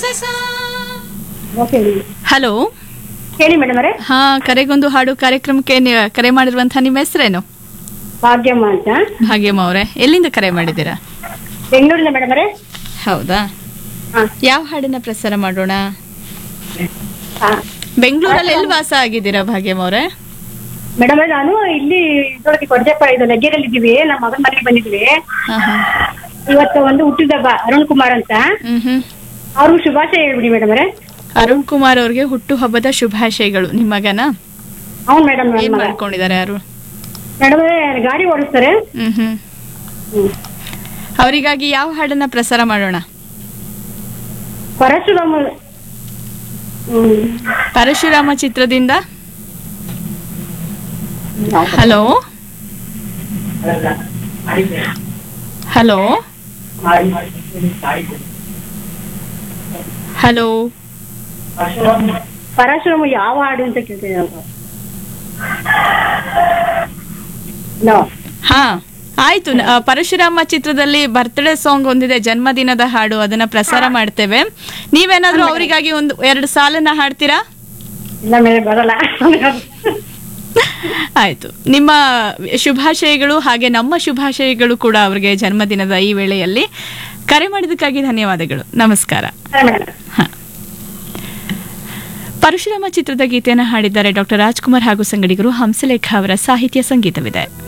ಕಸ okay hello ಹೇಳಿ madam ಅವರೇ ಹಾ ಕರೆಗೊಂದು ಹಾಡು ಕಾರ್ಯಕ್ರಮಕ್ಕೆ ನೀ- ಕರೆ ಮಾಡಿರುವಂತಹ ನಿಮ್ಮ ಹೆಸರೇನು ಭಾಗ್ಯಮ್ಮ ಅಂತ ಭಾಗ್ಯಮ್ಮ ಅವರೇ ಎಲ್ಲಿಂದ ಕರೆ ಮಾಡಿದ್ದೀರಾ ಬೆಂಗಳೂರಿಂದ ಮೇಡಮ್ ಅವರೇ ಹೌದಾ ಹಾ. ಯಾವ ಹಾಡನ್ನ ಪ್ರಸಾರ ಮಾಡೋಣ ಹಾ. ಬೆಂಗಳೂರಲ್ಲಿ ಎಲ್ಲಿ ವಾಸ ಆಗಿದ್ದೀರಾ ಭಾಗ್ಯಮ್ಮ ಅವರೇ ಮೇಡಮ್ ಅವರೇ ನಾನು ಇಲ್ಲಿ ಇದ್ರೊಳಗೆ ಕೊಡ್ಜಪ್ಪ ಇದು ಲಗ್ಗೆರಲ್ಲಿ ಇದ್ದೀವಿ ನಮ್ಮ ಮಗನ ಮನೆಗೆ ಬಂದಿದ್ವಿ ಹಾ, ಹಾ. ಇವತ್ತು ಒಂದು ಹುಟ್ಟಿದಬ್ಬ ಅರುಣ್ ಕುಮಾರ್ ಅಂತ ಹ್ಮ್ ಹ್ಮ್ ಅವ್ರಿಗೂ ಶುಭಾಶಯ ಹೇಳ್ಬಿಡಿ ಮೇಡಮ್ ಅವರೇ ಅರುಣ್ ಕುಮಾರ್ ಅವ್ರಿಗೆ ಹುಟ್ಟು ಹಬ್ಬದ ಶುಭಾಶಯಗಳು ನಿಮ್ಮ ಮಗನ ಅವ್ನು ಮೇಡಮ್ ಏನ್ ಮಗ ಮಾಡ್ಕೊಂಡಿದ್ದಾರೆ ಯಾರು ಮೇಡಮ್ ಅವರೇ ಗಾಡಿ ಓಡಿಸ್ತಾರೆ ಹ್ಮ್ ಹ್ಮ್ ಹ್ಮ್. ಅವರಿಗಾಗಿ ಯಾವ ಹಾಡನ್ನ ಪ್ರಸಾರ ಮಾಡೋಣ ಪರಶುರಾಮ ಹ್ಮ್ ಪರಶುರಾಮ ಚಿತ್ರದಿಂದ ಹಲೋ ಹಲೋ ಹಲೋ ಪರಶುರಾಮ ಯಾವ ಹಾಡು ಅಂತ ಕೇಳ್ತೀನಿ ಹಲೋ ಹಾ ಆಯ್ತು ನ- ಆ, ಪರಶುರಾಮ ಚಿತ್ರದಲ್ಲಿ ಬರ್ತ್ಡೇ ಸಾಂಗ್ ಒಂದಿದೆ ಜನ್ಮದಿನದ ಹಾಡು ಅದನ್ನ ಪ್ರಸಾರ ಮಾಡ್ತೇವೆ ನೀವೇನಾದ್ರೂ ಅವರಿಗಾಗಿ ಒಂದು ಎರಡು ಸಾಲನ್ನ ಹಾಡ್ತೀರಾ ಇಲ್ಲ ಮೇಲೆ ಬರಲ್ಲ ಆಯ್ತು ನಿಮ್ಮ ಶುಭಾಶಯಗಳು ಹಾಗೆ ನಮ್ಮ ಶುಭಾಶಯಗಳು ಕೂಡ ಅವರಿಗೆ ಜನ್ಮದಿನದ ಈ ವೇಳೆಯಲ್ಲಿ ಕರೆ ಮಾಡಿದ್ದಕ್ಕಾಗಿ ಧನ್ಯವಾದಗಳು ನಮಸ್ಕಾರ ಮೇಡಮ್ ಹ. ಪರಶುರಾಮ ಚಿತ್ರದ ಗೀತೆಯನ್ನು ಹಾಡಿದ್ದಾರೆ ಡಾಕ್ಟರ್ ರಾಜ್ಕುಮಾರ್ ಹಾಗೂ ಸಂಗಡಿಗರು ಹಂಸಲೇಖ ಅವರ ಸಾಹಿತ್ಯ ಸಂಗೀತವಿದೆ